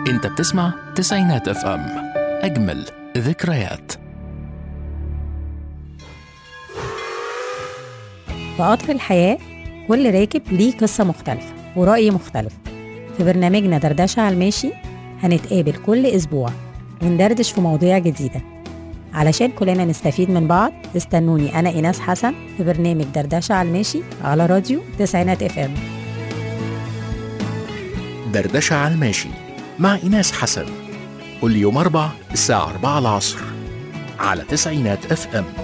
انت بتسمع تسعينات اف ام اجمل ذكريات في قطر الحياة كل راكب ليه قصة مختلفة ورأي مختلف في برنامجنا دردشة على الماشي هنتقابل كل أسبوع وندردش في مواضيع جديدة علشان كلنا نستفيد من بعض استنوني أنا إيناس حسن في برنامج دردشة على الماشي على راديو تسعينات اف ام دردشة على الماشي مع إيناس حسن كل يوم أربع الساعة 4 العصر على تسعينات اف ام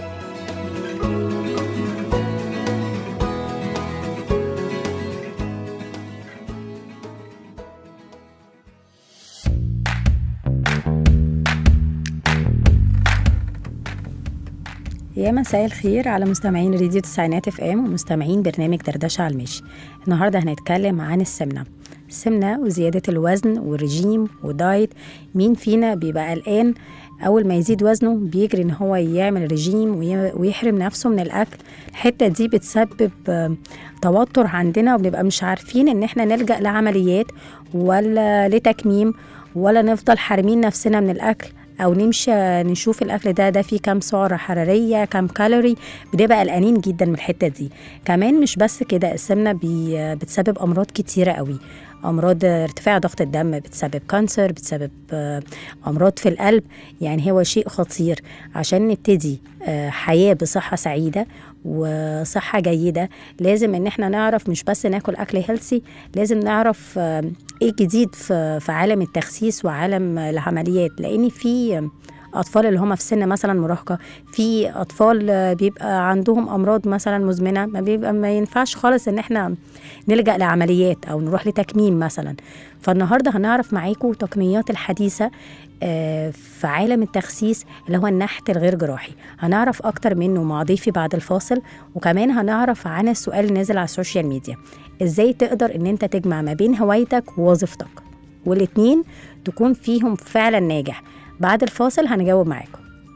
يا مساء الخير على مستمعين راديو تسعينات اف ام ومستمعين برنامج دردشة على المشي النهارده هنتكلم عن السمنة السمنة وزيادة الوزن والرجيم ودايت مين فينا بيبقى قلقان أول ما يزيد وزنه بيجري إن هو يعمل رجيم وي- ويحرم نفسه من الأكل الحتة دي بتسبب آه، توتر عندنا وبنبقى مش عارفين إن إحنا نلجأ لعمليات ولا لتكميم ولا نفضل حارمين نفسنا من الأكل او نمشي نشوف الاكل ده ده فيه كام سعره حراريه كام كالوري بنبقى قلقانين جدا من الحته دي كمان مش بس كده السمنه بي بتسبب امراض كتيره قوي امراض ارتفاع ضغط الدم بتسبب كانسر بتسبب آه، امراض في القلب يعني هو شيء خطير عشان نبتدي آه، حياه بصحه سعيده وصحه جيده لازم ان احنا نعرف مش بس ناكل اكل هيلسي لازم نعرف آه، ايه الجديد في في عالم التخسيس وعالم العمليات لان في اطفال اللي هم في سن مثلا مراهقه في اطفال آه، بيبقى عندهم امراض مثلا مزمنه ما بيبقى ما ينفعش خالص ان احنا نلجا لعمليات او نروح لتكميم مثلا فالنهارده هنعرف معاكم تقنيات الحديثه آه، في عالم التخسيس اللي هو النحت الغير جراحي هنعرف اكتر منه مع ضيفي بعد الفاصل وكمان هنعرف عن السؤال اللي نازل على السوشيال ميديا ازاي تقدر ان انت تجمع ما بين هوايتك ووظيفتك والاتنين تكون فيهم فعلا ناجح بعد الفاصل هنجاوب معاكم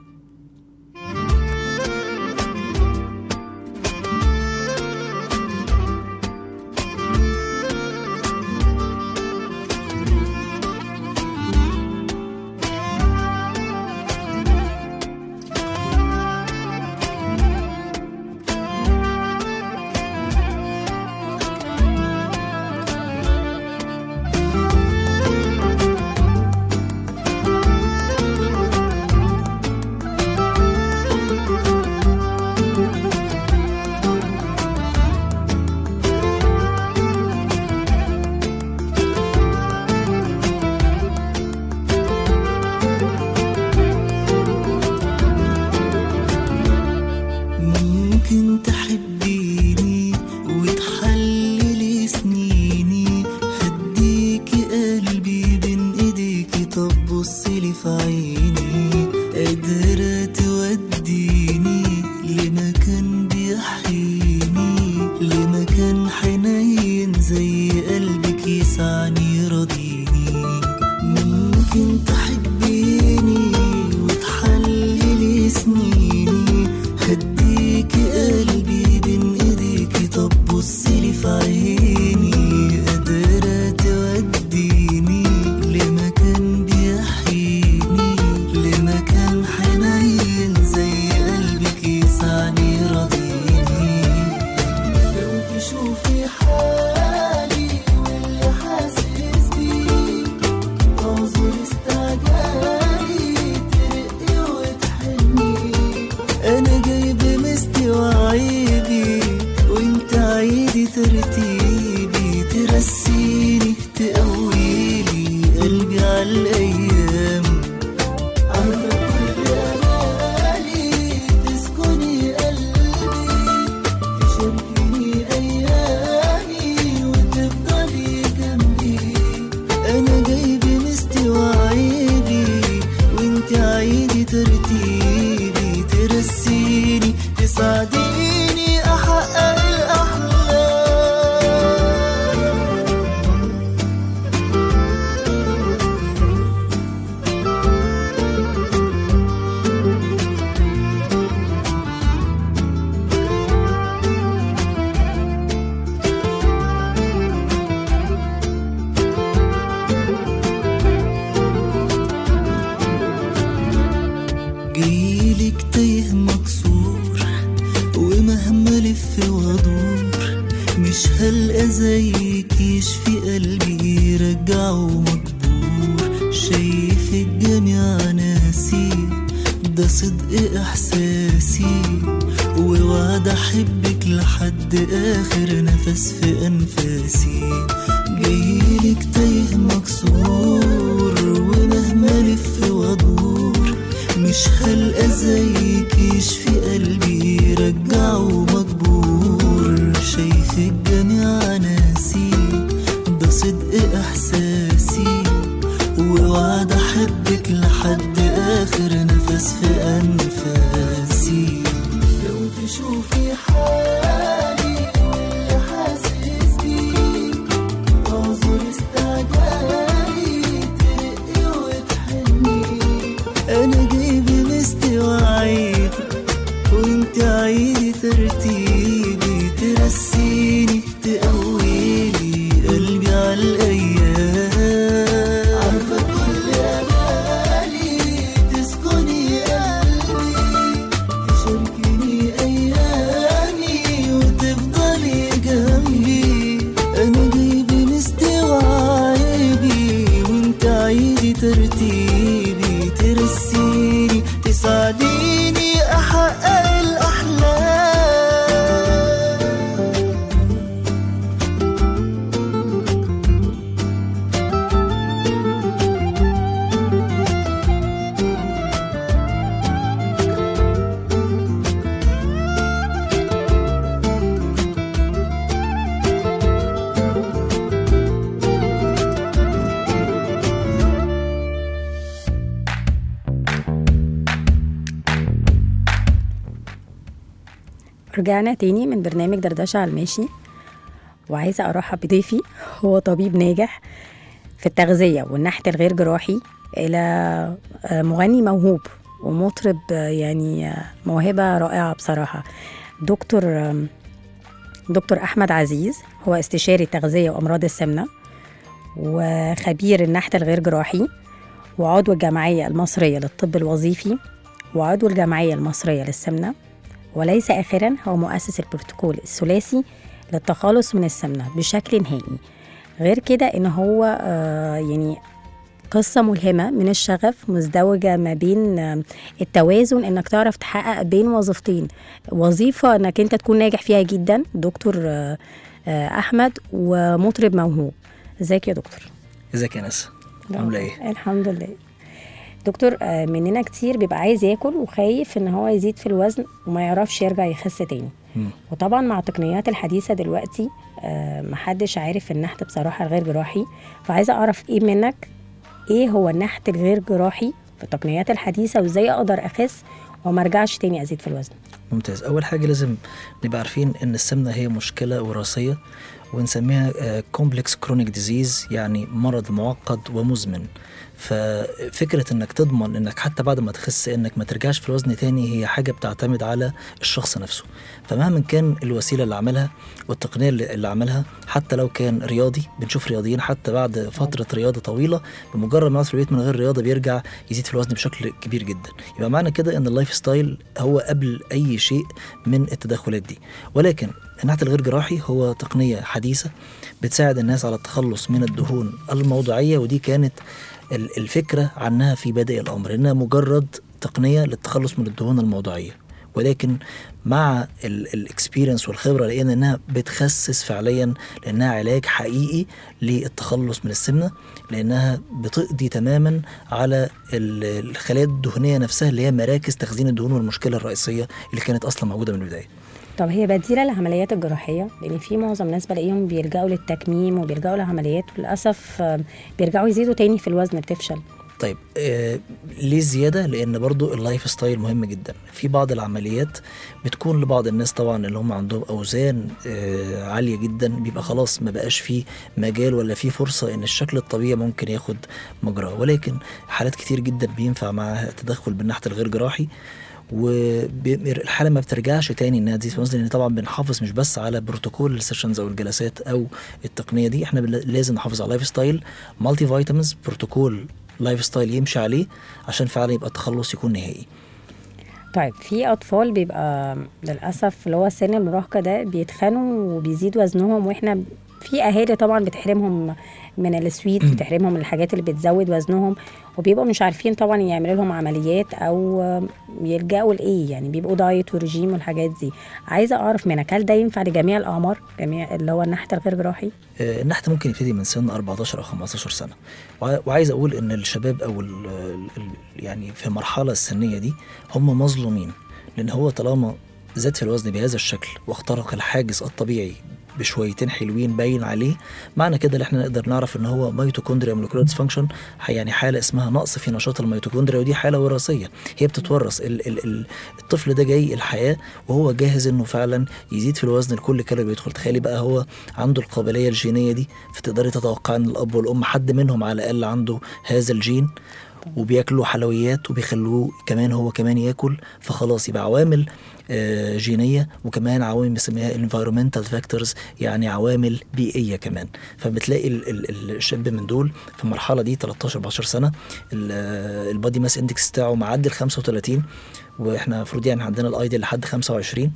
ممكن تحبيني وتحللي سنيني هديكي قلبي بين ايديكي طب بصيلي في عيني قادرة توديني لمكان بيحييني لمكان حنين زي قلبك يسعني يرضيني ممكن تحبيني وتحللي سنيني هديكي قلبي بين ايديكي طب بصيلي في عيني قادرة توديني لمكان بيحييني لمكان حنين زي قلبك يسعني يرضيني لو تشوفي حالي واللي حاسس بيه تعذر استعجالي ترقي وتحني انا جايب مستي وعيبي وانت عيدي ترتيبي ترسيني تقويلي قلبي على الايام عارفة كل امالي تسكني قلبي تشاركيني ايامي وتفضلي جنبي انا جايبي مستي وعيبي وانت عيدي ترتيبي ترسيني تساعديني احقق الاحلام هلقى زيك يشفي قلبي يرجعه مجبور شايف الجميع ناسي ده صدق احساسي ووعد احبك لحد اخر نفس في انفاسي جايلك تايه مكسور ومهما الف وادور مش هلقى زيك يشفي قلبي يرجعه مجبور شايف الجميع ناسي ده صدق احساسي ووعد احبك لحد اخر نفس في انفاسي لو تشوفي حالي واللي حاسس بيه اعذر استعجالي ترقي وتحني انا جايبي مستوعب وانت عيدي ترتيبي ترسيني تقويلي قلبي على الايام عارفه كل امالي تسكني قلبي تشاركني ايامي وتفضلي جنبي انا جايبي مستوعبي وانت عيدي ترتيبي ترسيني تساعديني احقق الاحلام رجعنا تاني من برنامج دردشة على الماشي وعايزة أرحب بضيفي هو طبيب ناجح في التغذية والنحت الغير جراحي إلى آه، مغني موهوب ومطرب آه، يعني آه، موهبة رائعة بصراحة دكتور آم، دكتور أحمد عزيز هو استشاري تغذية وأمراض السمنة وخبير النحت الغير جراحي وعضو الجمعية المصرية للطب الوظيفي وعضو الجمعية المصرية للسمنة وليس آخرا هو مؤسس البروتوكول الثلاثي للتخلص من السمنة بشكل نهائي غير كده إن هو آه، يعني قصة ملهمة من الشغف مزدوجة ما بين آه، التوازن انك تعرف تحقق بين وظيفتين وظيفة انك انت تكون ناجح فيها جدا دكتور آه، آه، احمد ومطرب موهوب ازيك يا دكتور ازيك يا ناس عامله ايه الحمد لله دكتور آه، مننا كتير بيبقى عايز ياكل وخايف ان هو يزيد في الوزن وما يعرفش يرجع يخس تاني مم. وطبعا مع التقنيات الحديثه دلوقتي آه، محدش عارف النحت بصراحه الغير جراحي فعايزه اعرف ايه منك ايه هو النحت الغير جراحي في التقنيات الحديثه وازاي اقدر اخس وما ارجعش تاني ازيد في الوزن ممتاز اول حاجه لازم نبقى عارفين ان السمنه هي مشكله وراثيه ونسميها كومبلكس كرونيك ديزيز يعني مرض معقد ومزمن ففكرة انك تضمن انك حتى بعد ما تخس انك ما ترجعش في الوزن تاني هي حاجة بتعتمد على الشخص نفسه فمهما كان الوسيلة اللي عملها والتقنية اللي اللي عملها حتى لو كان رياضي بنشوف رياضيين حتى بعد فترة رياضة طويلة بمجرد ما يقعد في البيت من غير رياضة بيرجع يزيد في الوزن بشكل كبير جدا يبقى معنى كده ان اللايف ستايل هو قبل اي شيء من التدخلات دي ولكن النحت الغير جراحي هو تقنية حديثة بتساعد الناس على التخلص من الدهون الموضعية ودي كانت ال- الفكرة عنها في بادئ الأمر إنها مجرد تقنية للتخلص من الدهون الموضعية ولكن مع الاكسبيرينس والخبره لقينا انها بتخسس فعليا لانها علاج حقيقي للتخلص من السمنه لانها بتقضي تماما على ال- الخلايا الدهنيه نفسها اللي هي مراكز تخزين الدهون والمشكله الرئيسيه اللي كانت اصلا موجوده من البدايه. طب هي بديله للعمليات الجراحيه لان في معظم الناس بلاقيهم بيلجأوا للتكميم وبيلجأوا لعمليات وللاسف آه، بيرجعوا يزيدوا تاني في الوزن بتفشل طيب آه ليه زياده لان برضو اللايف ستايل مهم جدا في بعض العمليات بتكون لبعض الناس طبعا اللي هم عندهم اوزان آه عاليه جدا بيبقى خلاص ما بقاش فيه مجال ولا فيه فرصه ان الشكل الطبيعي ممكن ياخد مجراه ولكن حالات كتير جدا بينفع معاها التدخل بالنحت الغير جراحي والحاله ما بترجعش تاني انها تزيد في الوزن لان طبعا بنحافظ مش بس على بروتوكول السيشنز او الجلسات او التقنيه دي احنا بل- لازم نحافظ على لايف ستايل مالتي فيتامينز بروتوكول لايف ستايل يمشي عليه عشان فعلا يبقى التخلص يكون نهائي طيب في اطفال بيبقى للاسف اللي هو سن المراهقه ده بيتخنوا وبيزيد وزنهم واحنا في اهالي طبعا بتحرمهم من السويت بتحرمهم من الحاجات اللي بتزود وزنهم وبيبقوا مش عارفين طبعا يعملوا لهم عمليات او يلجأوا لايه يعني بيبقوا دايت ورجيم والحاجات دي عايزه اعرف منك هل ده ينفع لجميع الاعمار جميع اللي هو النحت الغير جراحي آه، النحت ممكن يبتدي من سن 14 او 15 سنه وع- وعايز اقول ان الشباب او ال ال يعني في المرحله السنيه دي هم مظلومين لان هو طالما زاد في الوزن بهذا الشكل واخترق الحاجز الطبيعي بشويتين حلوين باين عليه معنى كده ان احنا نقدر نعرف ان هو ميتوكوندريا مولكيولار ديسفانكشن يعني حاله اسمها نقص في نشاط الميتوكوندريا ودي حاله وراثيه هي بتتورث ال ال ال الطفل ده جاي الحياه وهو جاهز انه فعلا يزيد في الوزن لكل كالوري بيدخل تخيلي بقى هو عنده القابليه الجينيه دي فتقدري تتوقعي ان الاب والام حد منهم على الاقل عنده هذا الجين وبياكلوا حلويات وبيخلوه كمان هو كمان ياكل فخلاص يبقى عوامل آه، جينيه وكمان عوامل بنسميها environmental factors يعني عوامل بيئيه كمان فبتلاقي ال- ال- الشاب من دول في المرحله دي 13 14 سنه البادي ماس اندكس بتاعه معدي ال 35 واحنا المفروض يعني عندنا الايديال لحد 25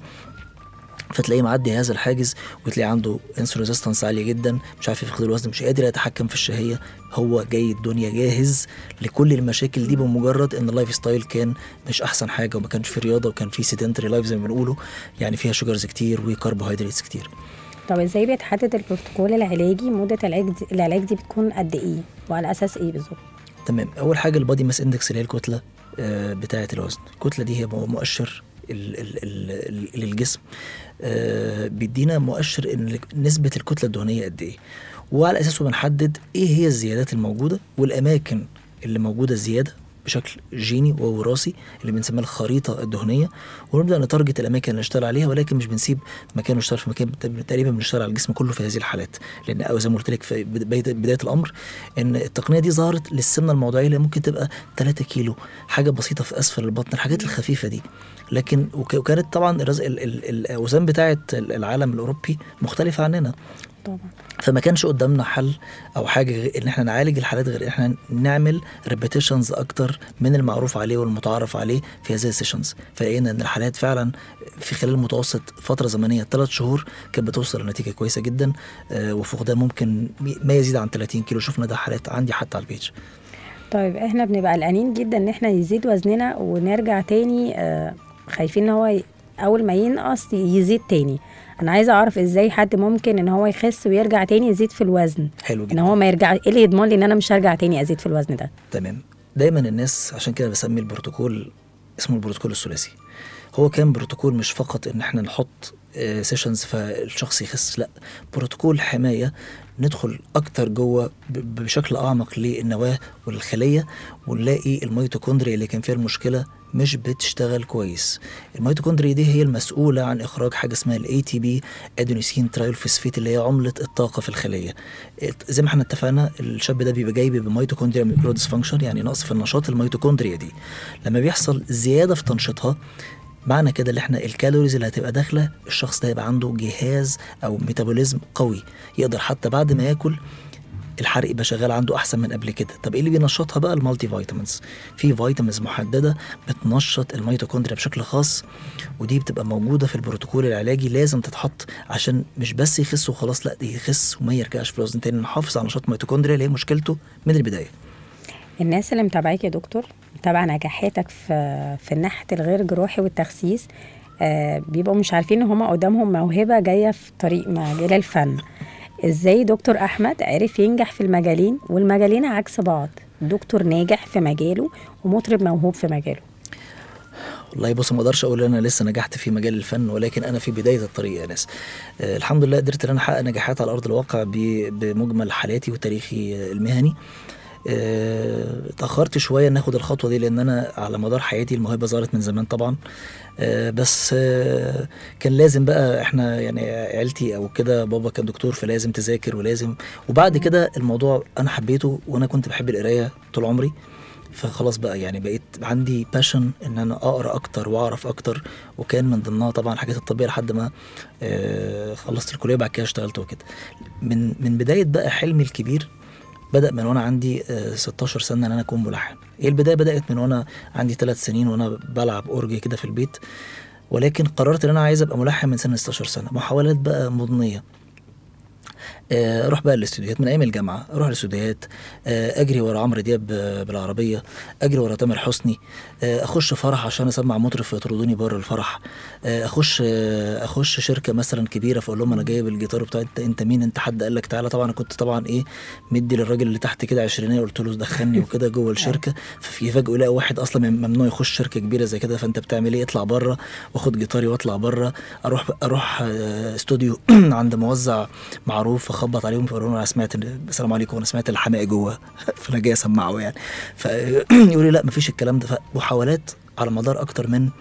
فتلاقيه معدي هذا الحاجز وتلاقي عنده انسولين ريزيستنس عاليه جدا مش عارف يفقد الوزن مش قادر يتحكم في الشهيه هو جاي الدنيا جاهز لكل المشاكل دي بمجرد ان اللايف ستايل كان مش احسن حاجه وما كانش في رياضه وكان في سيدنتري لايف زي ما بنقوله يعني فيها شوجرز كتير وكربوهيدراتس كتير طب ازاي بيتحدد البروتوكول العلاجي مده العلاج دي العلاج دي بتكون قد ايه وعلى اساس ايه بالظبط تمام اول حاجه البادي ماس اندكس اللي هي الكتله آه، بتاعه الوزن الكتله دي هي مو- مؤشر ال- ال- ال- ال- للجسم آه، بيدينا مؤشر ان نسبه الكتله الدهنيه قد ايه وعلى اساسه بنحدد ايه هي الزيادات الموجوده والاماكن اللي موجوده زياده بشكل جيني ووراثي اللي بنسميها الخريطه الدهنيه ونبدا نتارجت الاماكن اللي نشتغل عليها ولكن مش بنسيب مكان نشتغل في مكان تقريبا بنشتغل على الجسم كله في هذه الحالات لان أو زي ما قلت لك في بدايه بدايه الامر ان التقنيه دي ظهرت للسمنه الموضعيه اللي ممكن تبقى 3 كيلو حاجه بسيطه في اسفل البطن الحاجات الخفيفه دي لكن وك- وكانت طبعا الرز- ال- ال- الاوزان بتاعه العالم الاوروبي مختلفه عننا طبعا فما كانش قدامنا حل او حاجه غير ان احنا نعالج الحالات غير ان احنا نعمل ريبيتيشنز اكتر من المعروف عليه والمتعارف عليه في هذه السيشنز فلقينا ان الحالات فعلا في خلال متوسط فتره زمنيه ثلاث شهور كانت بتوصل لنتيجه كويسه جدا آه، وفقدان ممكن ما يزيد عن 30 كيلو شفنا ده حالات عندي حتى على البيج طيب احنا بنبقى قلقانين جدا ان احنا يزيد وزننا ونرجع تاني آه، خايفين ان هو ي- اول ما ينقص يزيد تاني انا عايزه اعرف ازاي حد ممكن ان هو يخس ويرجع تاني يزيد في الوزن حلو ان جدا هو ما يرجع ايه اللي يضمن لي ان انا مش هرجع تاني ازيد في الوزن ده تمام دايما الناس عشان كده بسمي البروتوكول اسمه البروتوكول الثلاثي هو كان بروتوكول مش فقط ان احنا نحط سيشنز فالشخص يخس لا بروتوكول حمايه ندخل اكتر جوه ب- بشكل اعمق للنواه والخليه ونلاقي الميتوكوندريا اللي كان فيها المشكله مش بتشتغل كويس الميتوكوندريا دي هي المسؤوله عن اخراج حاجه اسمها الاي تي بي ادينوسين ترايلفوسفيت اللي هي عمله الطاقه في الخليه ات- زي ما احنا اتفقنا الشاب ده بيبقى جاي بميتوكوندريا ميكرو ديسفانكشن يعني نقص في النشاط الميتوكوندريا دي لما بيحصل زياده في تنشيطها معنى كده اللي احنا الكالوريز اللي هتبقى داخله الشخص ده يبقى عنده جهاز او ميتابوليزم قوي يقدر حتى بعد ما ياكل الحرق يبقى شغال عنده احسن من قبل كده طب ايه اللي بينشطها بقى المالتي فيتامينز في فيتامينز محدده بتنشط الميتوكوندريا بشكل خاص ودي بتبقى موجوده في البروتوكول العلاجي لازم تتحط عشان مش بس يخس وخلاص لا ده يخس وما يرجعش في الوزن تاني نحافظ على نشاط الميتوكوندريا اللي هي مشكلته من البدايه الناس اللي متابعاك يا دكتور متابعه نجاحاتك في في النحت الغير جراحي والتخسيس آه بيبقوا مش عارفين ان هما قدامهم موهبه جايه في طريق مجال الفن ازاي دكتور احمد عرف ينجح في المجالين والمجالين عكس بعض دكتور ناجح في مجاله ومطرب موهوب في مجاله والله بص ما اقدرش اقول ان انا لسه نجحت في مجال الفن ولكن انا في بدايه الطريق يا ناس آه الحمد لله قدرت ان انا احقق نجاحات على ارض الواقع ب- بمجمل حالاتي وتاريخي آه، المهني آه، اتأخرت شوية ان اخد الخطوة دي لان انا على مدار حياتي الموهبة ظهرت من زمان طبعا آه، بس آه، كان لازم بقى احنا يعني عيلتي او كده بابا كان دكتور فلازم تذاكر ولازم وبعد كده الموضوع انا حبيته وانا كنت بحب القراية طول عمري فخلاص بقى يعني بقيت عندي باشن ان انا اقرا اكتر واعرف اكتر وكان من ضمنها طبعا الحاجات الطبيه لحد ما آه، خلصت الكليه بعد كده اشتغلت وكده من من بدايه بقى حلمي الكبير بدا من وانا عندي آه، 16 سنه ان انا اكون ملحن هي البدايه بدات من وانا عندي ثلاث سنين وانا بلعب اورج كده في البيت ولكن قررت ان انا عايز ابقى ملحن من سن 16 سنه محاولات بقى مضنيه آه، اروح بقى الاستوديوهات من ايام الجامعه اروح الاستوديوهات آه، اجري ورا عمرو دياب ب- بالعربيه اجري ورا تامر حسني آه، اخش فرح عشان اسمع مطرب فيطردوني بره الفرح آه، اخش آه، اخش شركه مثلا كبيره فاقول لهم انا جايب الجيتار بتاع انت انت مين انت حد قال لك تعالى طبعا انا كنت طبعا ايه مدي للراجل اللي تحت كده عشرينيه قلت له دخلني وكده جوه الشركه ففي فجاه يلاقي واحد اصلا ممنوع يخش شركه كبيره زي كده فانت بتعمل ايه اطلع بره واخد جيتاري واطلع بره اروح اروح آه، استوديو عند موزع معروف اخبط عليهم فاقول لهم انا سمعت إن- السلام عليكم انا سمعت الحماقي جوه فانا جاي اسمعه يعني فيقول لي لا مفيش الكلام ده فمحاولات على مدار اكتر من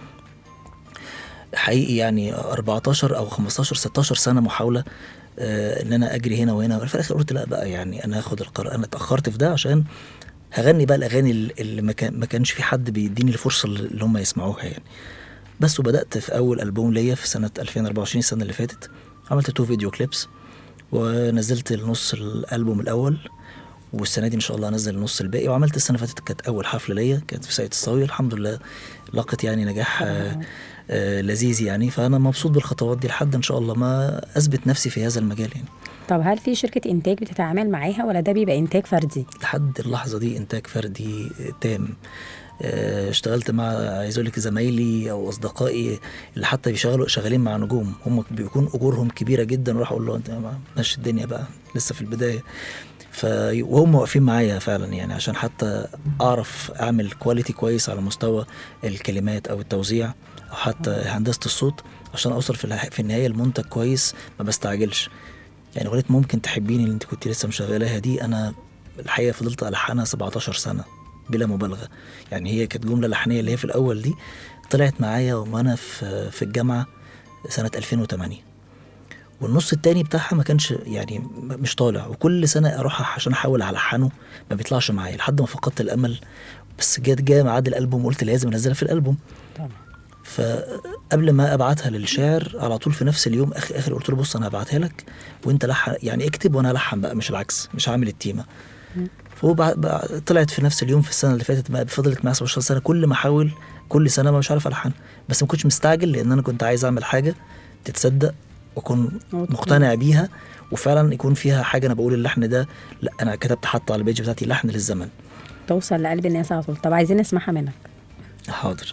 حقيقي يعني 14 او 15 16 سنه محاوله آه ان انا اجري هنا وهنا في الاخر قلت لا بقى يعني انا هاخد القرار انا اتاخرت في ده عشان هغني بقى الاغاني اللي- اللي ما كان ما كانش في حد بيديني الفرصه اللي هم يسمعوها يعني بس وبدات في اول البوم ليا في سنه 2024 السنه اللي فاتت عملت تو فيديو كليبس ونزلت النص الالبوم الاول والسنه دي ان شاء الله هنزل النص الباقي وعملت السنه اللي فاتت كانت اول حفله ليا كانت في ساقية الصاوي الحمد لله لقت يعني نجاح آه آه لذيذ يعني فانا مبسوط بالخطوات دي لحد ان شاء الله ما اثبت نفسي في هذا المجال يعني طب هل في شركه انتاج بتتعامل معاها ولا ده بيبقى انتاج فردي لحد اللحظه دي انتاج فردي تام آه، اشتغلت مع عايز اقول لك زمايلي او اصدقائي اللي حتى بيشتغلوا شغالين مع نجوم هم بيكون اجورهم كبيره جدا واروح اقول له انت ما- ماشي الدنيا بقى لسه في البدايه ف وهم واقفين معايا فعلا يعني عشان حتى اعرف اعمل كواليتي كويس على مستوى الكلمات او التوزيع او حتى هندسه الصوت عشان اوصل في الح- في النهايه المنتج كويس ما بستعجلش يعني اغنيه ممكن تحبيني اللي انت كنت لسه مشغلاها دي انا الحقيقه فضلت الحنها 17 سنه بلا مبالغه يعني هي كانت جمله لحنيه اللي هي في الاول دي طلعت معايا وانا في في الجامعه سنه 2008 والنص التاني بتاعها ما كانش يعني م- مش طالع وكل سنه اروح عشان احاول الحنه ما بيطلعش معايا لحد ما فقدت الامل بس جت جاء ميعاد الالبوم وقلت لازم انزلها في الالبوم طبعا فقبل ما ابعتها للشاعر على طول في نفس اليوم اخر اخر قلت له بص انا هبعتها لك وانت لحن يعني اكتب وانا الحن بقى مش العكس مش هعمل التيمه فهو بع... بع... طلعت في نفس اليوم في السنه اللي فاتت ما فضلت معايا 17 سنه كل ما احاول كل سنه ما مش عارف الحن بس ما كنتش مستعجل لان انا كنت عايز اعمل حاجه تتصدق واكون وتكون- مقتنع بيها وفعلا يكون فيها حاجه انا بقول اللحن ده لا انا كتبت حتى على البيج بتاعتي لحن للزمن توصل لقلب الناس على طول طب عايزين نسمعها منك حاضر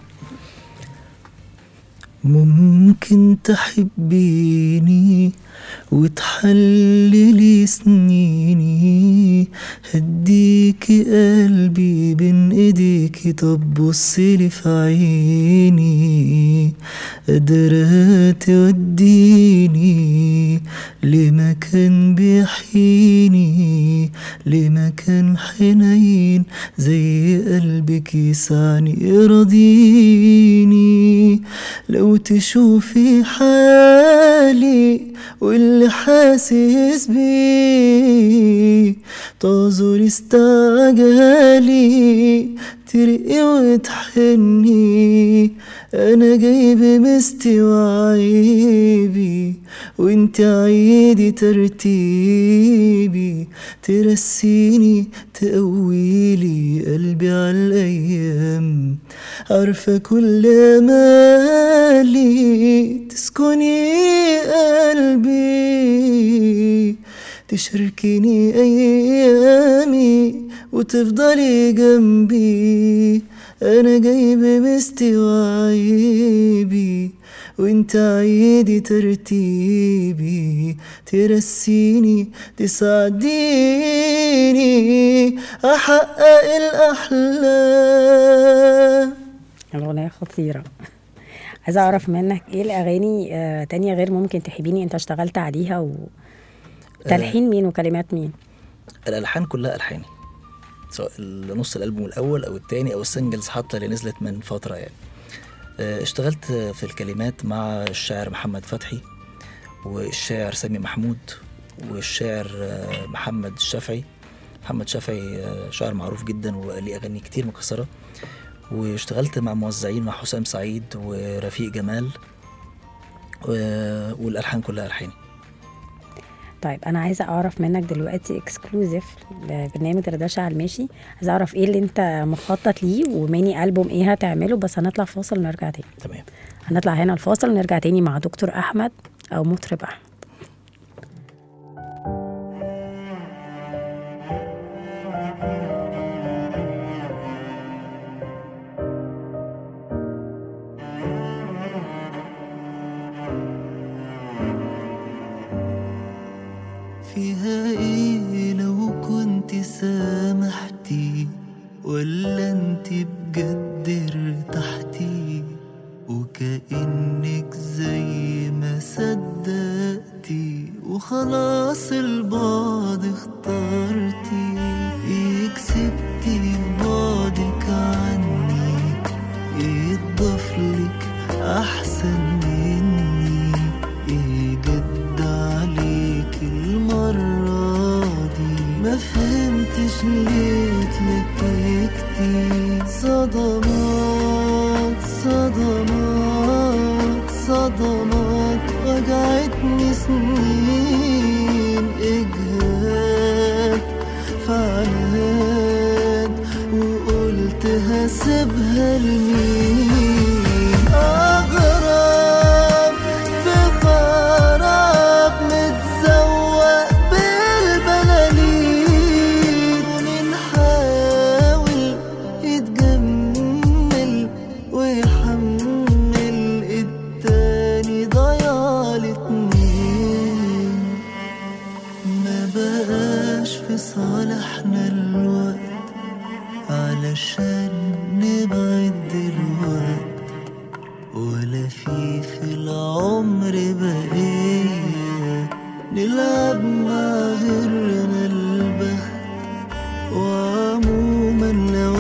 ممكن تحبيني وتحللي سنيني هديكي قلبي بين ايديكي طب بصيلي في عيني قادرة توديني لمكان بيحييني لمكان حنين زي قلبك يسعني يرضيني لو تشوفي حالي واللي حاسس بيه تعذري استعجالي ترقي وتحني انا جايب مستي وعيبي وانت عيدي ترتيبي ترسيني تقويلي قلبي على الايام عارفه كل امالي تسكني قلبي تشاركيني ايامي وتفضلي جنبي انا جايب مستي وعيبي وانت عيدي ترتيبي ترسيني تساعديني احقق الاحلام الأغنية خطيرة عايزة أعرف منك إيه الأغاني آه تانية غير ممكن تحبيني أنت اشتغلت عليها و تلحين مين وكلمات مين الالحان كلها الحاني سواء نص الالبوم الاول او الثاني او السنجلز حتى اللي نزلت من فتره يعني آه، اشتغلت في الكلمات مع الشاعر محمد فتحي والشاعر سامي محمود والشاعر آه، محمد الشافعي محمد شافعي آه، شاعر معروف جدا وليه اغاني كتير مكسره واشتغلت مع موزعين مع حسام سعيد ورفيق جمال و- والالحان كلها الحاني طيب انا عايزه اعرف منك دلوقتي اكسكلوزيف لبرنامج دردشه على الماشي عايزه اعرف ايه اللي انت مخطط ليه وميني البوم ايه هتعمله بس هنطلع فاصل ونرجع تاني تمام هنطلع هنا الفاصل ونرجع تاني مع دكتور احمد او مطرب احمد فيها ايه لو كنت سامحتي ولا انت بجد ارتحتي وكأنك زي ما صدقتي وخلاص البعد اخترتي ايه كسبتي في بعدك عني ايه اتضافلك احسن مني ايه جد عليك المرة دي ما فهمتش ليه اتلككتي صدمات صدمات صدمات وجعتني سنين اجهاد فعناد وقلت هسيبها لمين اغرب في خراب متزوق بالبلالين ونحاول يتجمل ويحمل التاني ضياع الاتنين ما بقاش في صالحنا الوقت علشان نبعد دلوقت ولا في في العمر بقية نلعب مع غيرنا البخت وعموما لو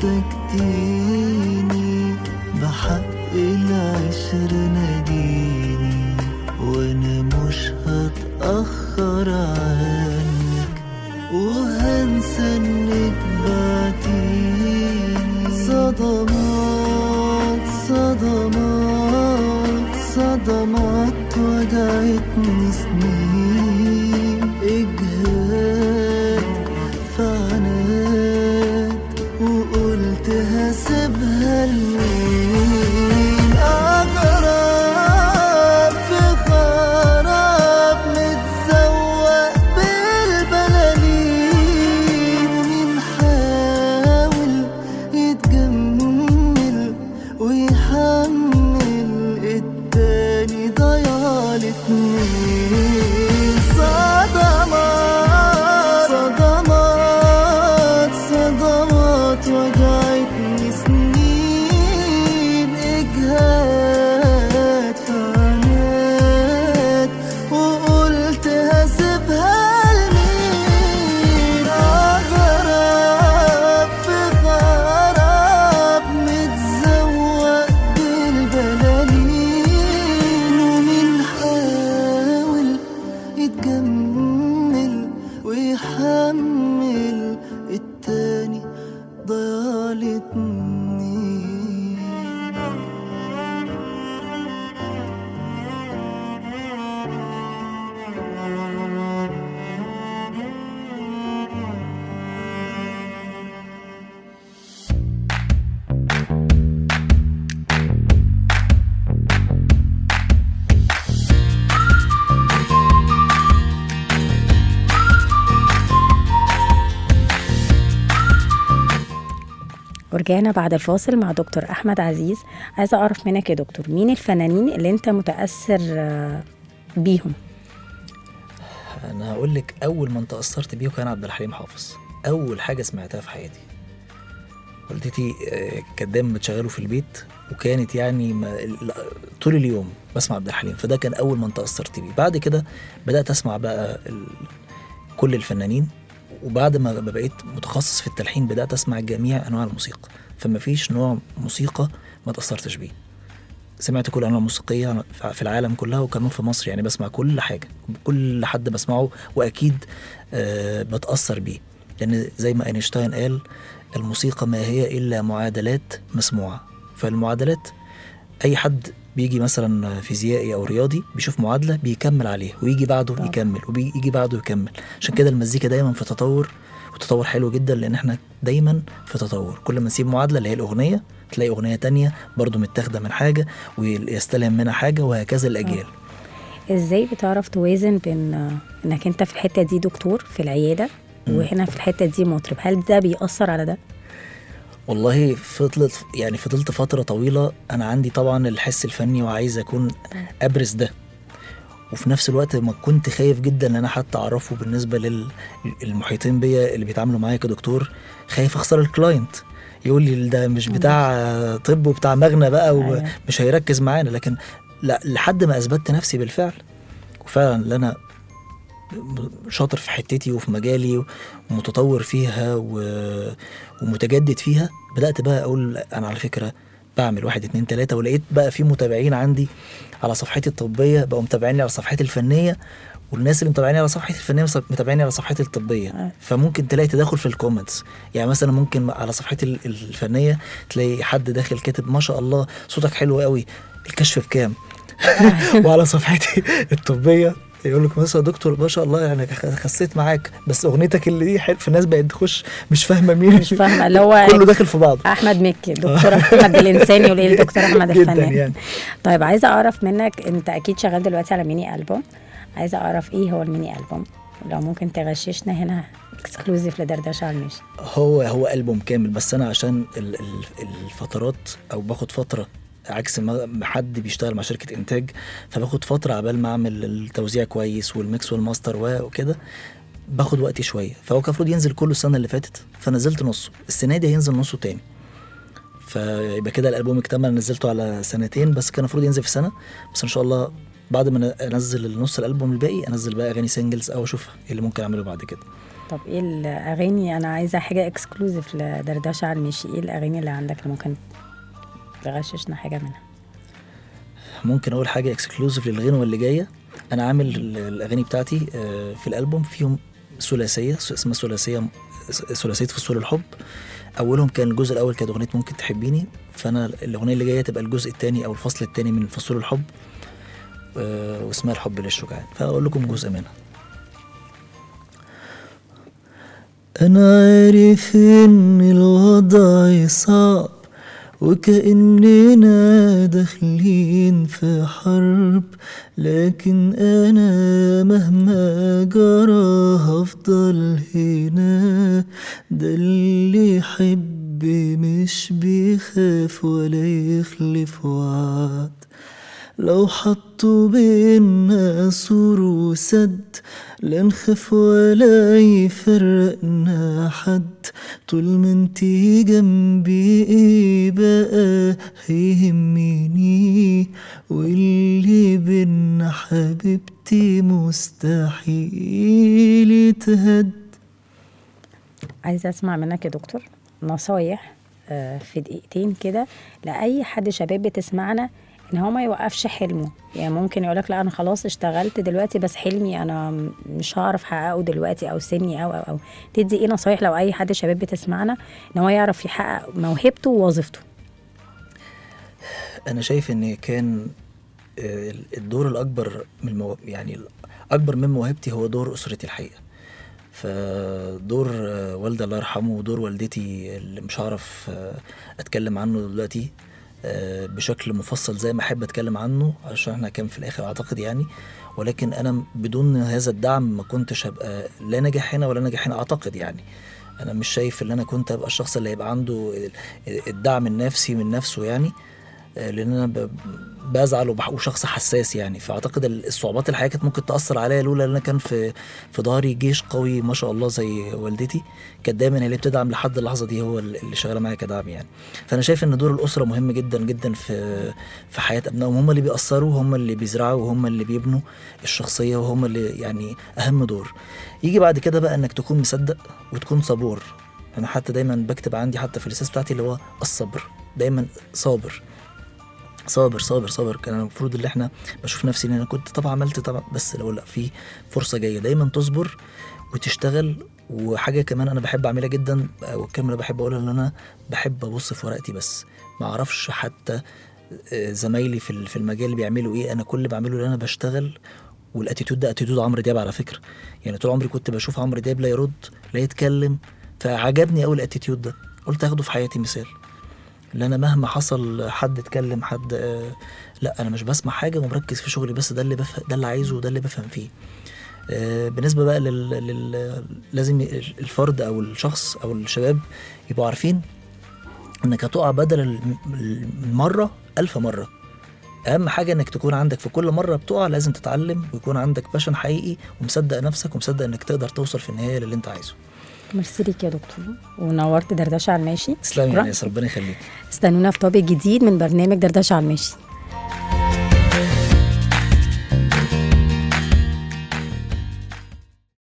احتجتيني بحق العشر ناديني وانا مش هتأخر عنك وهنسى انك بعتيني صدمات صدمات صدمات وجعتني سنين اجهاد فعناد وقلت هسيبها لمين أغرب في خراب متزوق بالبلالين ومين حاول يتجمل ويحمل التاني ضياع الاتنين صدمات صدمات صدمات وجعتني سنين اجهاد فعناد وقلت هسيبها لمين اغرب في غراب متزوق بالبلالين ومين حاول يتجمل ويحمل التاني ضياع الاتنين ورجعنا بعد الفاصل مع دكتور احمد عزيز عايزه اعرف منك يا دكتور مين الفنانين اللي انت متاثر آه، بيهم انا هقول لك اول من تاثرت بيه كان عبد الحليم حافظ اول حاجه سمعتها في حياتي والدتي آه، كانت دايما بتشغله في البيت وكانت يعني ما ال- طول اليوم بسمع عبد الحليم فده كان اول من تاثرت بيه بعد كده بدات اسمع بقى ال... كل الفنانين وبعد ما ما بقيت متخصص في التلحين بدات اسمع جميع انواع الموسيقى فما فيش نوع موسيقى ما تاثرتش بيه سمعت كل انواع الموسيقيه في العالم كلها وكمان في مصر يعني بسمع كل حاجه كل حد بسمعه واكيد آه بتاثر بيه لان زي ما اينشتاين قال الموسيقى ما هي الا معادلات مسموعه فالمعادلات اي حد بيجي مثلا فيزيائي او رياضي بيشوف معادله بيكمل عليها ويجي بعده طبعا. يكمل ويجي بعده يكمل عشان كده المزيكا دايما في تطور وتطور حلو جدا لان احنا دايما في تطور كل ما نسيب معادله اللي هي الاغنيه تلاقي اغنيه تانية برضو متاخده من حاجه ويستلهم منها حاجه وهكذا الاجيال ازاي بتعرف توازن بين آه، انك انت في الحته دي دكتور في العياده وهنا في الحته دي مطرب هل ده بيأثر على ده؟ والله فضلت يعني فضلت فترة طويلة أنا عندي طبعا الحس الفني وعايز أكون أبرز ده وفي نفس الوقت ما كنت خايف جدا ان انا حتى اعرفه بالنسبه للمحيطين بيا اللي بيتعاملوا معايا كدكتور خايف اخسر الكلاينت يقول لي ده مش بتاع طب وبتاع مغنى بقى أيوة. ومش هيركز معانا لكن لا لحد ما اثبتت نفسي بالفعل وفعلا ان انا شاطر في حتتي وفي مجالي ومتطور فيها و- ومتجدد فيها بدأت بقى أقول أنا على فكرة بعمل واحد اتنين تلاتة ولقيت بقى في متابعين عندي على صفحتي الطبية بقوا متابعيني على صفحتي الفنية والناس اللي متابعيني على صفحتي الفنية مص- متابعيني على صفحتي الطبية آه. فممكن تلاقي تداخل في الكومنتس يعني مثلا ممكن على صفحتي ال- الفنية تلاقي حد داخل كاتب ما شاء الله صوتك حلو قوي الكشف بكام وعلى صفحتي الطبيه يقول لك مثلا يا دكتور ما شاء الله يعني خ- خسيت معاك بس اغنيتك اللي دي حلو فالناس بقت تخش مش فاهمه مين مش فاهمه اللي هو كله داخل في بعض احمد مكي دكتور احمد الانساني وليه الدكتور احمد جدا الفنان يعني طيب عايزه اعرف منك انت اكيد شغال دلوقتي على ميني البوم عايزه اعرف ايه هو الميني البوم لو ممكن تغششنا هنا اكسكلوزيف لدردشه على المشي هو هو البوم كامل بس انا عشان ال- ال- الفترات او باخد فتره عكس ما حد بيشتغل مع شركه انتاج فباخد فتره عبال ما اعمل التوزيع كويس والميكس والماستر و- وكده باخد وقتي شويه فهو كان المفروض ينزل كله السنه اللي فاتت فنزلت نصه السنه دي هينزل نصه تاني فيبقى كده الالبوم اكتمل نزلته على سنتين بس كان المفروض ينزل في سنه بس ان شاء الله بعد ما انزل النص الالبوم الباقي انزل بقى اغاني سingles او اشوف ايه اللي ممكن اعمله بعد كده طب ايه الاغاني انا عايزه حاجه اكسكلوزيف لدردشه على المشي ايه الاغاني اللي عندك اللي ممكن تغششنا حاجه منها ممكن اقول حاجه اكسكلوزيف للغنوه اللي جايه انا عامل ال- الاغاني بتاعتي آه، في الالبوم فيهم ثلاثيه س- اسمها ثلاثيه ثلاثيه فصول الحب اولهم كان الجزء الاول كانت اغنيه ممكن تحبيني فانا الاغنيه اللي جايه تبقى الجزء الثاني او الفصل الثاني من فصول الحب آه، واسمها الحب للشجعان فاقول لكم جزء منها أنا عارف إن الوضع صعب وكأننا داخلين في حرب لكن أنا مهما جرى هفضل هنا ده اللي يحب مش بيخاف ولا يخلف وعد لو حطوا بينا سور وسد لا نخاف ولا يفرقنا حد طول ما انتي جنبي ايه بقى هيهمني واللي بينا حبيبتي مستحيل يتهد عايزه اسمع منك يا دكتور نصايح آه، في دقيقتين كده لاي حد شباب بتسمعنا ان هو ما يوقفش حلمه يعني ممكن يقولك لا انا خلاص اشتغلت دلوقتي بس حلمي انا م- مش هعرف احققه دلوقتي او سني او او او تدي ايه نصايح لو اي حد شباب بتسمعنا ان هو يعرف يحقق موهبته ووظيفته انا شايف ان كان آه، الدور الاكبر من المو... يعني اكبر من موهبتي هو دور اسرتي الحقيقه فدور آه، والدي الله يرحمه ودور والدتي اللي مش هعرف آه، اتكلم عنه دلوقتي آه، بشكل مفصل زي ما احب اتكلم عنه عشان احنا كان في الاخر اعتقد يعني ولكن انا بدون هذا الدعم ما كنتش هبقى لا ناجح هنا ولا ناجح هنا اعتقد يعني انا مش شايف ان انا كنت هبقى الشخص اللي هيبقى عنده الدعم النفسي من نفسه يعني آه، لان انا ب- بزعل وبح- وشخص حساس يعني فاعتقد ال- الصعوبات الحياه كانت ممكن تاثر عليا لولا ان انا كان في في ظهري جيش قوي ما شاء الله زي والدتي كانت دايما هي اللي بتدعم لحد اللحظه دي هو ال- اللي شغاله معايا كدعم يعني فانا شايف ان دور الاسره مهم جدا جدا في في حياه ابنائهم هم اللي بيأثروا هم اللي بيزرعوا وهم اللي بيبنوا الشخصيه وهم اللي يعني اهم دور يجي بعد كده بقى انك تكون مصدق وتكون صبور انا حتى دايما بكتب عندي حتى في الاساس بتاعتي اللي هو الصبر دايما صابر صابر صابر صابر كان المفروض اللي احنا بشوف نفسي ان انا كنت طبعا عملت طبعا بس لو لا في فرصه جايه دايما تصبر وتشتغل وحاجه كمان انا بحب اعملها جدا او الكلمه اللي بحب اقولها ان انا بحب ابص في ورقتي بس ما اعرفش حتى آه، زمايلي في ال- في المجال بيعملوا ايه انا كل اللي بعمله ان انا بشتغل والاتيتيود ده اتيتيود عمرو دياب على فكره يعني طول عمري كنت بشوف عمرو دياب لا يرد لا يتكلم فعجبني قوي الاتيتيود ده قلت اخده في حياتي مثال اللي انا مهما حصل حد اتكلم حد آه لا انا مش بسمع حاجه ومركز في شغلي بس ده اللي بفهم ده اللي عايزه وده اللي بفهم فيه آه بالنسبه بقى لل... لل... لازم ي- الفرد او الشخص او الشباب يبقوا عارفين انك هتقع بدل الم- المره ألف مره اهم حاجه انك تكون عندك في كل مره بتقع لازم تتعلم ويكون عندك باشن حقيقي ومصدق نفسك ومصدق انك تقدر توصل في النهايه للي انت عايزه ميرسي ليك يا دكتور ونورت دردشه على الماشي تسلمي شكراً. يا ناس ربنا يخليك استنونا في طابق جديد من برنامج دردشه على الماشي